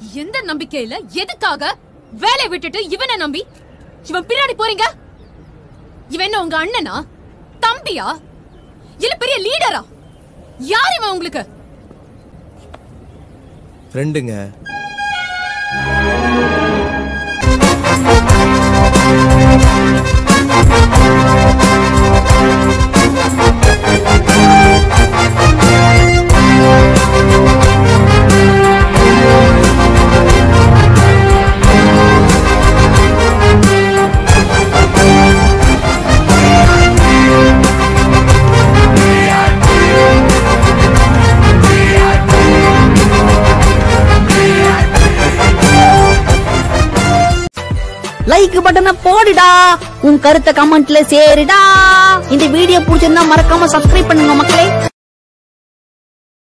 எந்த நம்பிக்கையில எதுக்காக வேலையை விட்டுட்டு இவனை நம்பி இவன் பின்னாடி போறீங்க இவன் என்ன உங்க அண்ணனா தம்பியா இல்ல பெரிய லீடரா யார் இவன் உங்களுக்கு ஃப்ரெண்டுங்க லைக் பட்டனை போடுடா உன் கருத்தை கமெண்ட்ல சேருடா இந்த வீடியோ பிடிச்சிருந்தா மறக்காம சப்ஸ்கிரைப் பண்ணுங்க மக்களே